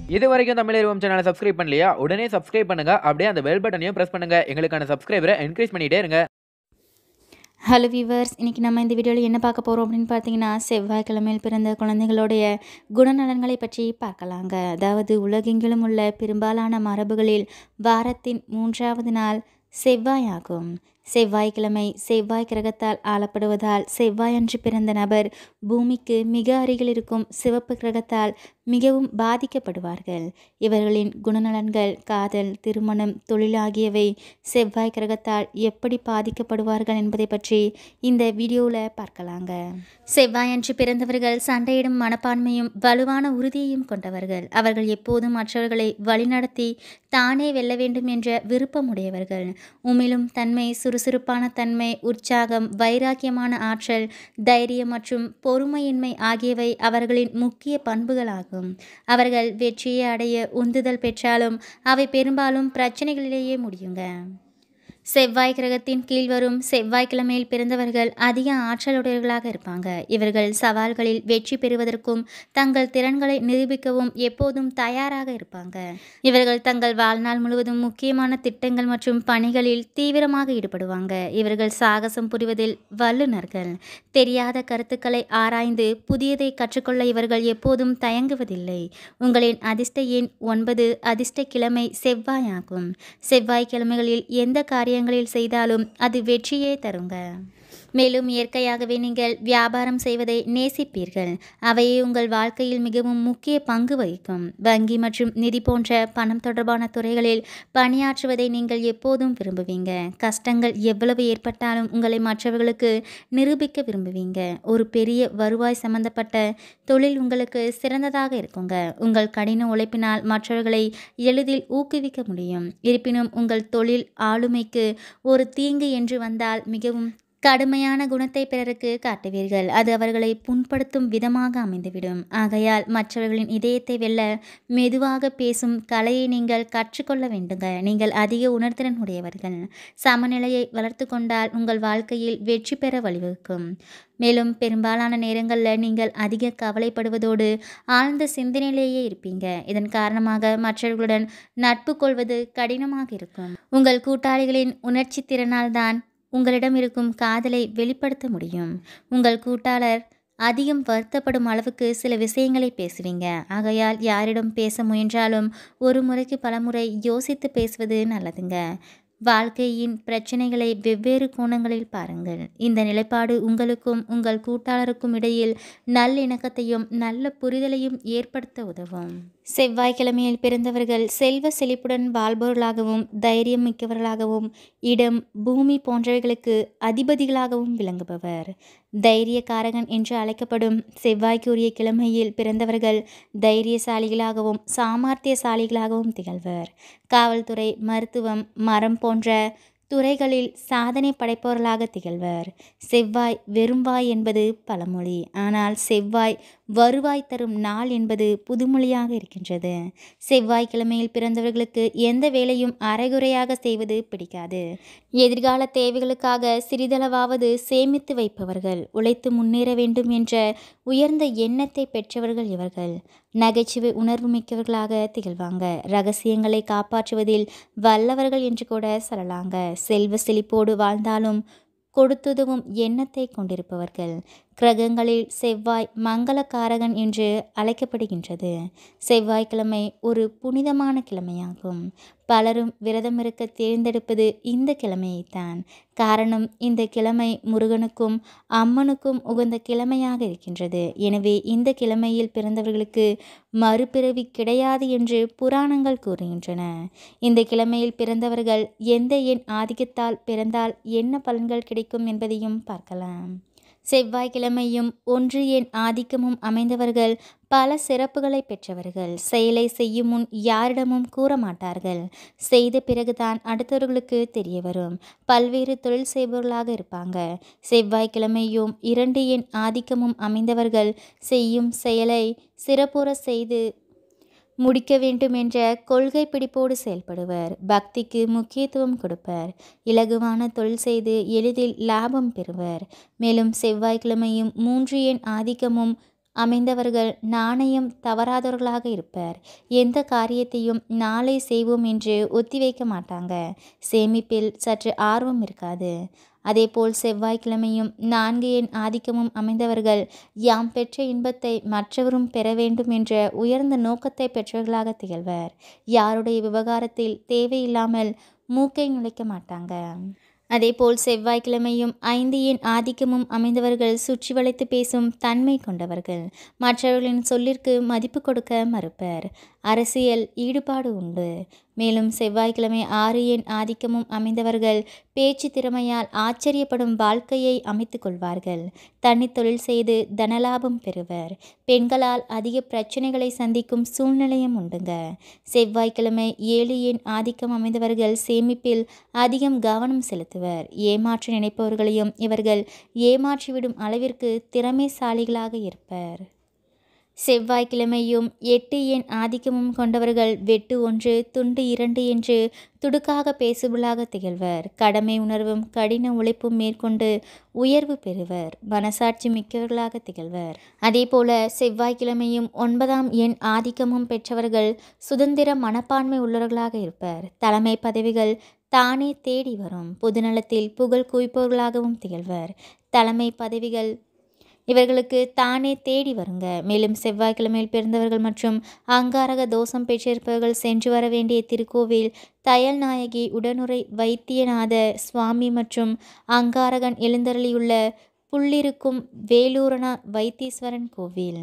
இது வரைக்கும் தமிழ் அறிவோம் சேனலை சப்ஸ்கிரைப் பண்ணலையா உடனே சப்ஸ்கிரைப் பண்ணுங்க அப்படியே அந்த பெல் பட்டனையும் பிரஸ் பண்ணுங்க எங்களுக்கான சப்ஸ்கிரைபரை என்கரேஜ் பண்ணிட்டே இருங்க ஹலோ வியூவர்ஸ் இன்றைக்கி நம்ம இந்த வீடியோவில் என்ன பார்க்க போகிறோம் அப்படின்னு பார்த்தீங்கன்னா செவ்வாய்க்கிழமையில் பிறந்த குழந்தைகளுடைய குணநலன்களை பற்றி பார்க்கலாங்க அதாவது உலகெங்கிலும் உள்ள பெரும்பாலான மரபுகளில் வாரத்தின் மூன்றாவது நாள் செவ்வாயாகும் செவ்வாய்க்கிழமை செவ்வாய் கிரகத்தால் ஆளப்படுவதால் செவ்வாயன்று பிறந்த நபர் பூமிக்கு மிக அருகில் இருக்கும் சிவப்பு கிரகத்தால் மிகவும் பாதிக்கப்படுவார்கள் இவர்களின் குணநலன்கள் காதல் திருமணம் தொழில் ஆகியவை செவ்வாய் கிரகத்தால் எப்படி பாதிக்கப்படுவார்கள் என்பதை பற்றி இந்த வீடியோவில் பார்க்கலாங்க செவ்வாயன்று பிறந்தவர்கள் சண்டையிடும் மனப்பான்மையும் வலுவான உறுதியையும் கொண்டவர்கள் அவர்கள் எப்போதும் மற்றவர்களை வழிநடத்தி தானே வெல்ல வேண்டும் என்ற விருப்பமுடையவர்கள் உமிழும் தன்மை சுறுசுறுப்பான தன்மை உற்சாகம் வைராக்கியமான ஆற்றல் தைரியம் மற்றும் பொறுமையின்மை ஆகியவை அவர்களின் முக்கிய பண்புகளாகும் அவர்கள் வெற்றியை அடைய உந்துதல் பெற்றாலும் அவை பெரும்பாலும் பிரச்சனைகளிலேயே முடியுங்க செவ்வாய் கிரகத்தின் கீழ் வரும் செவ்வாய்க்கிழமையில் பிறந்தவர்கள் அதிக ஆற்றலுடையவர்களாக இருப்பாங்க இவர்கள் சவால்களில் வெற்றி பெறுவதற்கும் தங்கள் திறன்களை நிரூபிக்கவும் எப்போதும் தயாராக இருப்பாங்க இவர்கள் தங்கள் வாழ்நாள் முழுவதும் முக்கியமான திட்டங்கள் மற்றும் பணிகளில் தீவிரமாக ஈடுபடுவாங்க இவர்கள் சாகசம் புரிவதில் வல்லுநர்கள் தெரியாத கருத்துக்களை ஆராய்ந்து புதியதை கற்றுக்கொள்ள இவர்கள் எப்போதும் தயங்குவதில்லை உங்களின் அதிர்ஷ்ட எண் ஒன்பது அதிர்ஷ்ட கிழமை செவ்வாயாகும் செவ்வாய்க்கிழமைகளில் எந்த காரியங்களில் செய்தாலும் அது வெற்றியே தருங்க மேலும் இயற்கையாகவே நீங்கள் வியாபாரம் செய்வதை நேசிப்பீர்கள் அவையே உங்கள் வாழ்க்கையில் மிகவும் முக்கிய பங்கு வகிக்கும் வங்கி மற்றும் நிதி போன்ற பணம் தொடர்பான துறைகளில் பணியாற்றுவதை நீங்கள் எப்போதும் விரும்புவீங்க கஷ்டங்கள் எவ்வளவு ஏற்பட்டாலும் உங்களை மற்றவர்களுக்கு நிரூபிக்க விரும்புவீங்க ஒரு பெரிய வருவாய் சம்பந்தப்பட்ட தொழில் உங்களுக்கு சிறந்ததாக இருக்குங்க உங்கள் கடின உழைப்பினால் மற்றவர்களை எளிதில் ஊக்குவிக்க முடியும் இருப்பினும் உங்கள் தொழில் ஆளுமைக்கு ஒரு தீங்கு என்று வந்தால் மிகவும் கடுமையான குணத்தை பிறருக்கு காட்டுவீர்கள் அது அவர்களை புண்படுத்தும் விதமாக அமைந்துவிடும் ஆகையால் மற்றவர்களின் இதயத்தை வெல்ல மெதுவாக பேசும் கலையை நீங்கள் கற்றுக்கொள்ள வேண்டுங்க நீங்கள் அதிக உணர்திறன் உடையவர்கள் சமநிலையை வளர்த்து கொண்டால் உங்கள் வாழ்க்கையில் வெற்றி பெற வழிவகுக்கும் மேலும் பெரும்பாலான நேரங்களில் நீங்கள் அதிக கவலைப்படுவதோடு ஆழ்ந்த சிந்தனையிலேயே இருப்பீங்க இதன் காரணமாக மற்றவர்களுடன் நட்பு கொள்வது கடினமாக இருக்கும் உங்கள் கூட்டாளிகளின் உணர்ச்சி திறனால் தான் உங்களிடம் இருக்கும் காதலை வெளிப்படுத்த முடியும் உங்கள் கூட்டாளர் அதிகம் வருத்தப்படும் அளவுக்கு சில விஷயங்களை பேசுவீங்க ஆகையால் யாரிடம் பேச முயன்றாலும் ஒரு முறைக்கு பலமுறை யோசித்து பேசுவது நல்லதுங்க வாழ்க்கையின் பிரச்சனைகளை வெவ்வேறு கோணங்களில் பாருங்கள் இந்த நிலைப்பாடு உங்களுக்கும் உங்கள் கூட்டாளருக்கும் இடையில் நல்லிணக்கத்தையும் நல்ல புரிதலையும் ஏற்படுத்த உதவும் செவ்வாய்க்கிழமையில் பிறந்தவர்கள் செல்வ செழிப்புடன் வாழ்பவர்களாகவும் தைரியம் மிக்கவர்களாகவும் இடம் பூமி போன்றவைகளுக்கு அதிபதிகளாகவும் விளங்குபவர் தைரியக்காரகன் என்று அழைக்கப்படும் செவ்வாய்க்குரிய கிழமையில் பிறந்தவர்கள் தைரியசாலிகளாகவும் சாமர்த்தியசாலிகளாகவும் திகழ்வர் காவல்துறை மருத்துவம் மரம் போன்ற துறைகளில் சாதனை படைப்பவர்களாக திகழ்வர் செவ்வாய் வெறும்வாய் என்பது பழமொழி ஆனால் செவ்வாய் வருவாய் தரும் நாள் என்பது புதுமொழியாக இருக்கின்றது செவ்வாய்க்கிழமையில் பிறந்தவர்களுக்கு எந்த வேலையும் அரைகுறையாக செய்வது பிடிக்காது எதிர்கால தேவைகளுக்காக சிறிதளவாவது சேமித்து வைப்பவர்கள் உழைத்து முன்னேற வேண்டும் என்ற உயர்ந்த எண்ணத்தை பெற்றவர்கள் இவர்கள் நகைச்சுவை உணர்வு மிக்கவர்களாக திகழ்வாங்க ரகசியங்களை காப்பாற்றுவதில் வல்லவர்கள் என்று கூட சொல்லலாங்க செல்வ செழிப்போடு வாழ்ந்தாலும் கொடுத்துதவும் எண்ணத்தை கொண்டிருப்பவர்கள் கிரகங்களில் செவ்வாய் மங்களக்காரகன் என்று அழைக்கப்படுகின்றது செவ்வாய்க்கிழமை ஒரு புனிதமான கிழமையாகும் பலரும் விரதம் இருக்க தேர்ந்தெடுப்பது இந்த கிழமையைத்தான் காரணம் இந்த கிழமை முருகனுக்கும் அம்மனுக்கும் உகந்த கிழமையாக இருக்கின்றது எனவே இந்த கிழமையில் பிறந்தவர்களுக்கு மறுபிறவி கிடையாது என்று புராணங்கள் கூறுகின்றன இந்த கிழமையில் பிறந்தவர்கள் எந்த எண் ஆதிக்கத்தால் பிறந்தால் என்ன பலன்கள் கிடைக்கும் என்பதையும் பார்க்கலாம் செவ்வாய்க்கிழமையும் ஒன்று எண் ஆதிக்கமும் அமைந்தவர்கள் பல சிறப்புகளை பெற்றவர்கள் செயலை செய்யும் முன் யாரிடமும் கூற மாட்டார்கள் செய்த பிறகுதான் அடுத்தவர்களுக்கு தெரிய வரும் பல்வேறு தொழில் செய்பவர்களாக இருப்பாங்க செவ்வாய்க்கிழமையும் இரண்டு எண் ஆதிக்கமும் அமைந்தவர்கள் செய்யும் செயலை சிறப்புற செய்து முடிக்க வேண்டும் என்ற கொள்கை பிடிப்போடு செயல்படுவர் பக்திக்கு முக்கியத்துவம் கொடுப்பர் இலகுவான தொழில் செய்து எளிதில் லாபம் பெறுவர் மேலும் செவ்வாய்க்கிழமையும் மூன்று எண் ஆதிக்கமும் அமைந்தவர்கள் நாணயம் தவறாதவர்களாக இருப்பர் எந்த காரியத்தையும் நாளை செய்வோம் என்று ஒத்திவைக்க மாட்டாங்க சேமிப்பில் சற்று ஆர்வம் இருக்காது அதேபோல் செவ்வாய்க்கிழமையும் நான்கு எண் ஆதிக்கமும் அமைந்தவர்கள் யாம் பெற்ற இன்பத்தை மற்றவரும் பெற வேண்டும் என்ற உயர்ந்த நோக்கத்தை பெற்றவர்களாக திகழ்வர் யாருடைய விவகாரத்தில் தேவையில்லாமல் மூக்கை நுழைக்க மாட்டாங்க அதேபோல் செவ்வாய்க்கிழமையும் ஐந்து எண் ஆதிக்கமும் அமைந்தவர்கள் சுற்றி வளைத்து பேசும் தன்மை கொண்டவர்கள் மற்றவர்களின் சொல்லிற்கு மதிப்பு கொடுக்க மறுப்பர் அரசியல் ஈடுபாடு உண்டு மேலும் செவ்வாய்க்கிழமை ஆறு எண் ஆதிக்கமும் அமைந்தவர்கள் பேச்சு திறமையால் ஆச்சரியப்படும் வாழ்க்கையை அமைத்துக் கொள்வார்கள் தனி தொழில் செய்து தனலாபம் பெறுவர் பெண்களால் அதிக பிரச்சனைகளை சந்திக்கும் சூழ்நிலையும் உண்டுங்க செவ்வாய்க்கிழமை ஏழு எண் ஆதிக்கம் அமைந்தவர்கள் சேமிப்பில் அதிகம் கவனம் செலுத்துவர் ஏமாற்ற நினைப்பவர்களையும் இவர்கள் ஏமாற்றிவிடும் அளவிற்கு திறமைசாலிகளாக இருப்பர் செவ்வாய்க்கிழமையும் எட்டு எண் ஆதிக்கமும் கொண்டவர்கள் வெட்டு ஒன்று துண்டு இரண்டு என்று துடுக்காக பேசுபவர்களாக திகழ்வர் கடமை உணர்வும் கடின உழைப்பும் மேற்கொண்டு உயர்வு பெறுவர் மனசாட்சி மிக்கவர்களாக திகழ்வர் அதேபோல செவ்வாய்க்கிழமையும் ஒன்பதாம் எண் ஆதிக்கமும் பெற்றவர்கள் சுதந்திர மனப்பான்மை உள்ளவர்களாக இருப்பர் தலைமை பதவிகள் தானே தேடி வரும் பொதுநலத்தில் புகழ் குவிப்பவர்களாகவும் திகழ்வர் தலைமை பதவிகள் இவர்களுக்கு தானே தேடி வருங்க மேலும் செவ்வாய்க்கிழமையில் பிறந்தவர்கள் மற்றும் அங்காரக தோஷம் பெற்றிருப்பவர்கள் சென்று வர வேண்டிய திருக்கோவில் தையல் நாயகி உடனுரை வைத்தியநாத சுவாமி மற்றும் அங்காரகன் எழுந்தருளியுள்ள புள்ளிருக்கும் வேலூரண வைத்தீஸ்வரன் கோவில்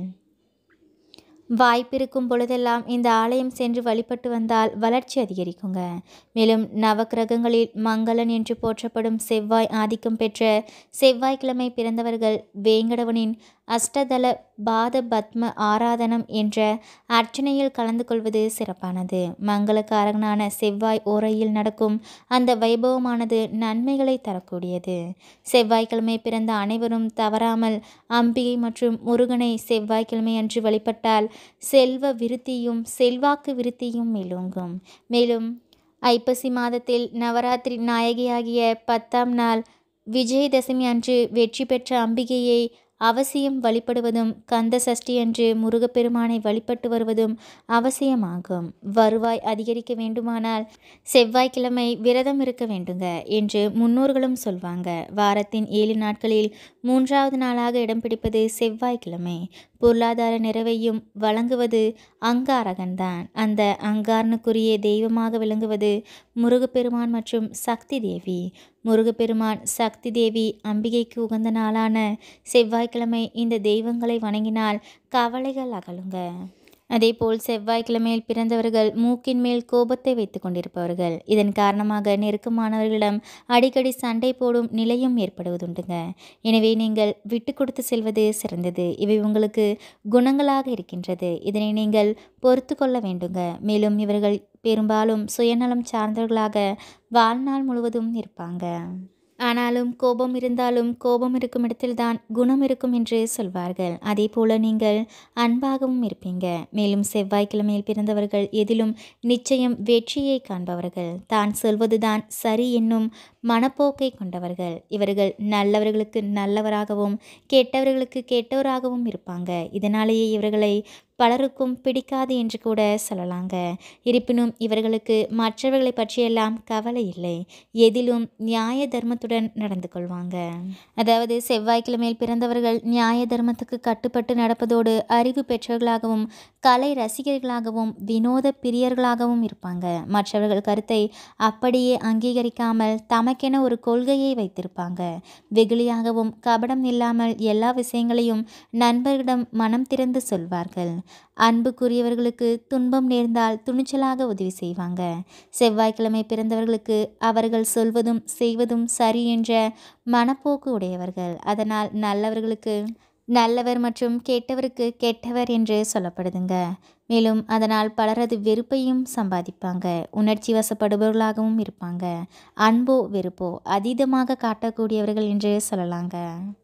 வாய்ப்பிருக்கும் பொழுதெல்லாம் இந்த ஆலயம் சென்று வழிபட்டு வந்தால் வளர்ச்சி அதிகரிக்குங்க மேலும் நவக்கிரகங்களில் மங்களன் என்று போற்றப்படும் செவ்வாய் ஆதிக்கம் பெற்ற செவ்வாய்க்கிழமை பிறந்தவர்கள் வேங்கடவனின் அஷ்டதல பாத பத்ம ஆராதனம் என்ற அர்ச்சனையில் கலந்து கொள்வது சிறப்பானது மங்களக்காரகனான செவ்வாய் ஓரையில் நடக்கும் அந்த வைபவமானது நன்மைகளை தரக்கூடியது செவ்வாய்க்கிழமை பிறந்த அனைவரும் தவறாமல் அம்பிகை மற்றும் முருகனை செவ்வாய்க்கிழமை அன்று வழிபட்டால் செல்வ விருத்தியும் செல்வாக்கு விருத்தியும் மேலோங்கும் மேலும் ஐப்பசி மாதத்தில் நவராத்திரி நாயகியாகிய பத்தாம் நாள் விஜயதசமி அன்று வெற்றி பெற்ற அம்பிகையை அவசியம் வழிபடுவதும் கந்த சஷ்டி அன்று முருகப்பெருமானை வழிபட்டு வருவதும் அவசியமாகும் வருவாய் அதிகரிக்க வேண்டுமானால் செவ்வாய்க்கிழமை விரதம் இருக்க வேண்டுங்க என்று முன்னோர்களும் சொல்வாங்க வாரத்தின் ஏழு நாட்களில் மூன்றாவது நாளாக இடம் பிடிப்பது செவ்வாய்க்கிழமை பொருளாதார நிறைவையும் வழங்குவது அங்காரகன்தான் அந்த அங்காரனுக்குரிய தெய்வமாக விளங்குவது முருகப்பெருமான் மற்றும் சக்தி தேவி முருகப்பெருமான் சக்தி தேவி அம்பிகைக்கு உகந்த நாளான செவ்வாய்க்கிழமை இந்த தெய்வங்களை வணங்கினால் கவலைகள் அகலுங்க அதேபோல் செவ்வாய்க்கிழமையில் பிறந்தவர்கள் மூக்கின் மேல் கோபத்தை வைத்து கொண்டிருப்பவர்கள் இதன் காரணமாக நெருக்கமானவர்களிடம் அடிக்கடி சண்டை போடும் நிலையும் ஏற்படுவதுண்டுங்க எனவே நீங்கள் விட்டு கொடுத்து செல்வது சிறந்தது இவை உங்களுக்கு குணங்களாக இருக்கின்றது இதனை நீங்கள் பொறுத்து கொள்ள வேண்டுங்க மேலும் இவர்கள் பெரும்பாலும் சுயநலம் சார்ந்தவர்களாக வாழ்நாள் முழுவதும் இருப்பாங்க ஆனாலும் கோபம் இருந்தாலும் கோபம் இருக்கும் இடத்தில்தான் குணம் இருக்கும் என்று சொல்வார்கள் அதே போல நீங்கள் அன்பாகவும் இருப்பீங்க மேலும் செவ்வாய்க்கிழமையில் பிறந்தவர்கள் எதிலும் நிச்சயம் வெற்றியை காண்பவர்கள் தான் சொல்வதுதான் சரி என்னும் மனப்போக்கை கொண்டவர்கள் இவர்கள் நல்லவர்களுக்கு நல்லவராகவும் கெட்டவர்களுக்கு கெட்டவராகவும் இருப்பாங்க இதனாலேயே இவர்களை பலருக்கும் பிடிக்காது என்று கூட சொல்லலாங்க இருப்பினும் இவர்களுக்கு மற்றவர்களை பற்றியெல்லாம் கவலை இல்லை எதிலும் நியாய தர்மத்துடன் நடந்து கொள்வாங்க அதாவது செவ்வாய்க்கிழமையில் பிறந்தவர்கள் நியாய தர்மத்துக்கு கட்டுப்பட்டு நடப்பதோடு அறிவு பெற்றவர்களாகவும் கலை ரசிகர்களாகவும் வினோத பிரியர்களாகவும் இருப்பாங்க மற்றவர்கள் கருத்தை அப்படியே அங்கீகரிக்காமல் தமக்கென ஒரு கொள்கையை வைத்திருப்பாங்க வெகுளியாகவும் கபடம் இல்லாமல் எல்லா விஷயங்களையும் நண்பர்களிடம் மனம் திறந்து சொல்வார்கள் அன்புக்குரியவர்களுக்கு துன்பம் நேர்ந்தால் துணிச்சலாக உதவி செய்வாங்க செவ்வாய்க்கிழமை பிறந்தவர்களுக்கு அவர்கள் சொல்வதும் செய்வதும் சரி என்ற மனப்போக்கு உடையவர்கள் அதனால் நல்லவர்களுக்கு நல்லவர் மற்றும் கெட்டவருக்கு கெட்டவர் என்று சொல்லப்படுதுங்க மேலும் அதனால் பலரது வெறுப்பையும் சம்பாதிப்பாங்க உணர்ச்சி வசப்படுபவர்களாகவும் இருப்பாங்க அன்போ வெறுப்போ அதீதமாக காட்டக்கூடியவர்கள் என்று சொல்லலாங்க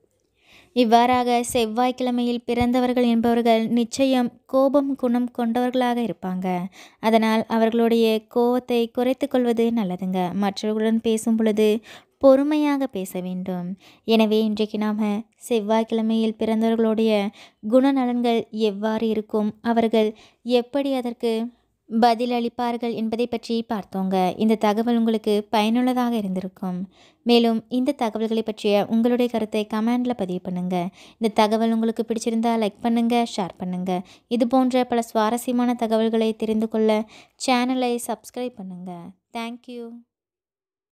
இவ்வாறாக செவ்வாய்க்கிழமையில் பிறந்தவர்கள் என்பவர்கள் நிச்சயம் கோபம் குணம் கொண்டவர்களாக இருப்பாங்க அதனால் அவர்களுடைய கோபத்தை குறைத்து கொள்வது நல்லதுங்க மற்றவர்களுடன் பேசும் பொழுது பொறுமையாக பேச வேண்டும் எனவே இன்றைக்கு நாம் செவ்வாய்க்கிழமையில் பிறந்தவர்களுடைய குணநலன்கள் எவ்வாறு இருக்கும் அவர்கள் எப்படி அதற்கு பதிலளிப்பார்கள் என்பதை பற்றி பார்த்தோங்க இந்த தகவல் உங்களுக்கு பயனுள்ளதாக இருந்திருக்கும் மேலும் இந்த தகவல்களை பற்றிய உங்களுடைய கருத்தை கமெண்டில் பதிவு பண்ணுங்கள் இந்த தகவல் உங்களுக்கு பிடிச்சிருந்தா லைக் பண்ணுங்கள் ஷேர் பண்ணுங்கள் இது போன்ற பல சுவாரஸ்யமான தகவல்களை தெரிந்து கொள்ள சேனலை சப்ஸ்கிரைப் பண்ணுங்கள் தேங்க்யூ